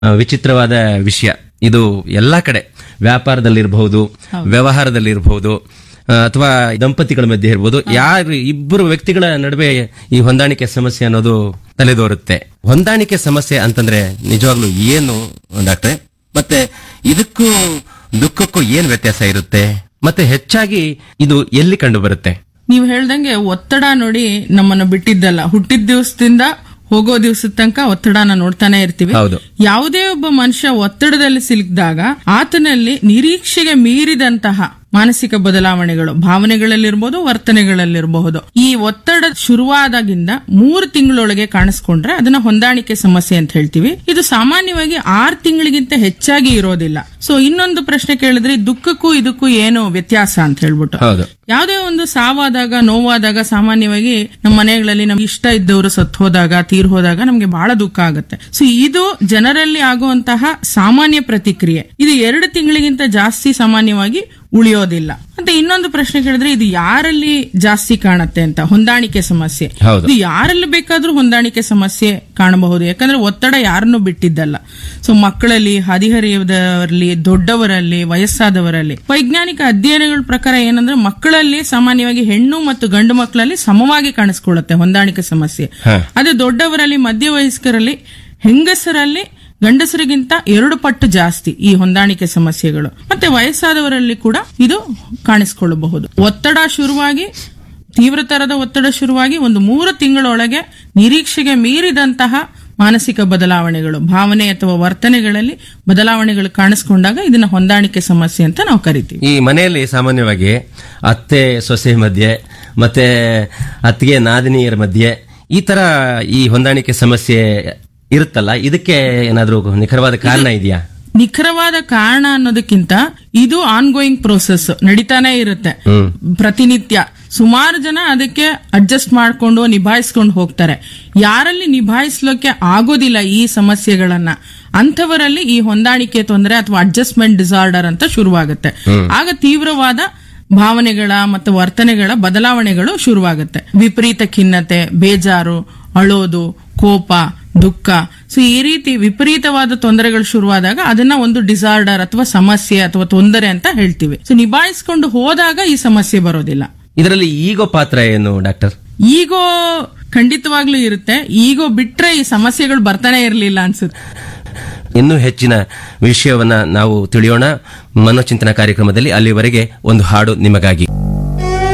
ಆ, ವಿಚಿತ್ರವಾದ ವಿಷಯ ಇದು ಎಲ್ಲಾ ಕಡೆ ವ್ಯಾಪಾರದಲ್ಲಿರಬಹುದು ವ್ಯವಹಾರದಲ್ಲಿರಬಹುದು ಆ, ಅಥವಾ ದಂಪತಿಗಳ ಮಧ್ಯೆ ಇರಬಹುದು ಯಾರು ಇಬ್ಬರು ವ್ಯಕ್ತಿಗಳ ನಡುವೆ ಈ ಹೊಂದಾಣಿಕೆ ಸಮಸ್ಯೆ ಅನ್ನೋದು ತಲೆದೋರುತ್ತೆ ಹೊಂದಾಣಿಕೆ ಸಮಸ್ಯೆ ಅಂತಂದ್ರೆ ನಿಜವಾಗ್ಲೂ ಏನು ಡಾಕ್ಟ್ರೆ ಮತ್ತೆ ಇದಕ್ಕೂ ದುಃಖಕ್ಕೂ ಏನ್ ವ್ಯತ್ಯಾಸ ಇರುತ್ತೆ ಮತ್ತೆ ಹೆಚ್ಚಾಗಿ ಇದು ಎಲ್ಲಿ ಕಂಡು ಬರುತ್ತೆ ನೀವು ಹೇಳ್ದಂಗೆ ಒತ್ತಡ ನೋಡಿ ನಮ್ಮನ್ನು ಬಿಟ್ಟಿದ್ದಲ್ಲ ಹುಟ್ಟಿದ ದಿವಸದಿಂದ ಹೋಗೋ ದಿವಸದ ತನಕ ಒತ್ತಡನ ನೋಡ್ತಾನೆ ಇರ್ತೀವಿ ಹೌದು. ಯಾವುದೇ ಒಬ್ಬ ಮನುಷ್ಯ ಒತ್ತಡದಲ್ಲಿ ಸಿಲುಕಿದಾಗ ಆತನಲ್ಲಿ ನಿರೀಕ್ಷೆಗೆ ಮೀರಿದಂತಹ ಮಾನಸಿಕ ಬದಲಾವಣೆಗಳು ಭಾವನೆಗಳಲ್ಲಿರ್ಬೋದು ವರ್ತನೆಗಳಲ್ಲಿರಬಹುದು ಈ ಒತ್ತಡ ಶುರುವಾದಾಗಿಂದ ಮೂರು ತಿಂಗಳೊಳಗೆ ಕಾಣಿಸ್ಕೊಂಡ್ರೆ ಅದನ್ನ ಹೊಂದಾಣಿಕೆ ಸಮಸ್ಯೆ ಅಂತ ಹೇಳ್ತೀವಿ ಇದು ಸಾಮಾನ್ಯವಾಗಿ ಆರು ತಿಂಗಳಿಗಿಂತ ಹೆಚ್ಚಾಗಿ ಇರೋದಿಲ್ಲ ಸೊ ಇನ್ನೊಂದು ಪ್ರಶ್ನೆ ಕೇಳಿದ್ರೆ ದುಃಖಕ್ಕೂ ಇದಕ್ಕೂ ಏನು ವ್ಯತ್ಯಾಸ ಅಂತ ಹೇಳ್ಬಿಟ್ಟು ಹೌದು ಯಾವುದೇ ಒಂದು ಸಾವಾದಾಗ ನೋವಾದಾಗ ಸಾಮಾನ್ಯವಾಗಿ ನಮ್ಮ ಮನೆಗಳಲ್ಲಿ ನಮ್ಗೆ ಇಷ್ಟ ಇದ್ದವರು ಸತ್ತು ಹೋದಾಗ ತೀರ್ ಹೋದಾಗ ನಮ್ಗೆ ಬಹಳ ದುಃಖ ಆಗುತ್ತೆ ಸೊ ಇದು ಜನರಲ್ಲಿ ಆಗುವಂತಹ ಸಾಮಾನ್ಯ ಪ್ರತಿಕ್ರಿಯೆ ಇದು ಎರಡು ತಿಂಗಳಿಗಿಂತ ಜಾಸ್ತಿ ಸಾಮಾನ್ಯವಾಗಿ ಉಳಿಯೋದಿಲ್ಲ ಮತ್ತೆ ಇನ್ನೊಂದು ಪ್ರಶ್ನೆ ಕೇಳಿದ್ರೆ ಇದು ಯಾರಲ್ಲಿ ಜಾಸ್ತಿ ಕಾಣುತ್ತೆ ಅಂತ ಹೊಂದಾಣಿಕೆ ಸಮಸ್ಯೆ ಹೌದು. ಇದು ಯಾರಲ್ಲಿ ಬೇಕಾದ್ರೂ ಹೊಂದಾಣಿಕೆ ಸಮಸ್ಯೆ ಕಾಣಬಹುದು ಯಾಕಂದ್ರೆ ಒತ್ತಡ ಯಾರನ್ನೂ ಬಿಟ್ಟಿದ್ದಲ್ಲ ಸೊ ಮಕ್ಕಳಲ್ಲಿ ಹದಿಹರಿಯದವರಲ್ಲಿ ದೊಡ್ಡವರಲ್ಲಿ ವಯಸ್ಸಾದವರಲ್ಲಿ ವೈಜ್ಞಾನಿಕ ಅಧ್ಯಯನಗಳ ಪ್ರಕಾರ ಏನಂದ್ರೆ ಮಕ್ಕಳಲ್ಲಿ ಸಾಮಾನ್ಯವಾಗಿ ಹೆಣ್ಣು ಮತ್ತು ಗಂಡು ಮಕ್ಕಳಲ್ಲಿ ಸಮವಾಗಿ ಕಾಣಿಸ್ಕೊಳ್ಳುತ್ತೆ ಹೊಂದಾಣಿಕೆ ಸಮಸ್ಯೆ ಹ. ಅದೇ ದೊಡ್ಡವರಲ್ಲಿ ಮಧ್ಯವಯಸ್ಕರಲ್ಲಿ ಹೆಂಗಸರಲ್ಲಿ ಗಂಡಸರಿಗಿಂತ ಎರಡು ಪಟ್ಟು ಜಾಸ್ತಿ ಈ ಹೊಂದಾಣಿಕೆ ಸಮಸ್ಯೆಗಳು ಮತ್ತೆ ವಯಸ್ಸಾದವರಲ್ಲಿ ಕೂಡ ಇದು ಕಾಣಿಸಿಕೊಳ್ಳಬಹುದು ಒತ್ತಡ ಶುರುವಾಗಿ ತೀವ್ರತರದ ಒತ್ತಡ ಶುರುವಾಗಿ ಒಂದು ಮೂರು ತಿಂಗಳೊಳಗೆ ನಿರೀಕ್ಷೆಗೆ ಮೀರಿದಂತಹ ಮಾನಸಿಕ ಬದಲಾವಣೆಗಳು ಭಾವನೆ ಅಥವಾ ವರ್ತನೆಗಳಲ್ಲಿ ಬದಲಾವಣೆಗಳು ಕಾಣಿಸ್ಕೊಂಡಾಗ ಇದನ್ನ ಹೊಂದಾಣಿಕೆ ಸಮಸ್ಯೆ ಅಂತ ನಾವು ಕರಿತೀವಿ ಈ ಮನೆಯಲ್ಲಿ ಸಾಮಾನ್ಯವಾಗಿ ಅತ್ತೆ ಸೊಸೆ ಮಧ್ಯೆ ಮತ್ತೆ ಅತ್ತಿಗೆ ನಾದಿನಿಯರ ಮಧ್ಯೆ ಈ ತರ ಈ ಹೊಂದಾಣಿಕೆ ಸಮಸ್ಯೆ ಇರುತ್ತಲ್ಲ ಇದಕ್ಕೆ ಏನಾದ್ರೂ ನಿಖರವಾದ ಕಾರಣ ಇದೆಯಾ ನಿಖರವಾದ ಕಾರಣ ಅನ್ನೋದಕ್ಕಿಂತ ಇದು ಆನ್ ಗೋಯಿಂಗ್ ಪ್ರೋಸೆಸ್ ನಡೀತಾನೆ ಇರುತ್ತೆ ಪ್ರತಿನಿತ್ಯ ಸುಮಾರು ಜನ ಅದಕ್ಕೆ ಅಡ್ಜಸ್ಟ್ ಮಾಡ್ಕೊಂಡು ನಿಭಾಯಿಸ್ಕೊಂಡು ಹೋಗ್ತಾರೆ ಯಾರಲ್ಲಿ ನಿಭಾಯಿಸ್ಲಿಕ್ಕೆ ಆಗೋದಿಲ್ಲ ಈ ಸಮಸ್ಯೆಗಳನ್ನ ಅಂಥವರಲ್ಲಿ ಈ ಹೊಂದಾಣಿಕೆ ತೊಂದರೆ ಅಥವಾ ಅಡ್ಜಸ್ಟ್ಮೆಂಟ್ ಡಿಸಾರ್ಡರ್ ಅಂತ ಶುರುವಾಗುತ್ತೆ ಆಗ ತೀವ್ರವಾದ ಭಾವನೆಗಳ ಮತ್ತು ವರ್ತನೆಗಳ ಬದಲಾವಣೆಗಳು ಶುರುವಾಗುತ್ತೆ ವಿಪರೀತ ಖಿನ್ನತೆ ಬೇಜಾರು ಅಳೋದು ಕೋಪ ದುಃಖ ಸೊ ಈ ರೀತಿ ವಿಪರೀತವಾದ ತೊಂದರೆಗಳು ಶುರುವಾದಾಗ ಅದನ್ನ ಒಂದು ಡಿಸಾರ್ಡರ್ ಅಥವಾ ಸಮಸ್ಯೆ ಅಥವಾ ತೊಂದರೆ ಅಂತ ಹೇಳ್ತೀವಿ ಸೊ ನಿಭಾಯಿಸ್ಕೊಂಡು ಹೋದಾಗ ಈ ಸಮಸ್ಯೆ ಬರೋದಿಲ್ಲ ಇದರಲ್ಲಿ ಈಗೋ ಪಾತ್ರ ಏನು ಡಾಕ್ಟರ್ ಈಗೋ ಖಂಡಿತವಾಗ್ಲೂ ಇರುತ್ತೆ ಈಗೋ ಬಿಟ್ರೆ ಈ ಸಮಸ್ಯೆಗಳು ಬರ್ತಾನೆ ಇರಲಿಲ್ಲ ಅನ್ಸುತ್ತೆ ಇನ್ನೂ ಹೆಚ್ಚಿನ ವಿಷಯವನ್ನ ನಾವು ತಿಳಿಯೋಣ ಮನೋಚಿಂತನ ಕಾರ್ಯಕ್ರಮದಲ್ಲಿ ಅಲ್ಲಿವರೆಗೆ ಒಂದು ಹಾಡು ನಿಮಗಾಗಿ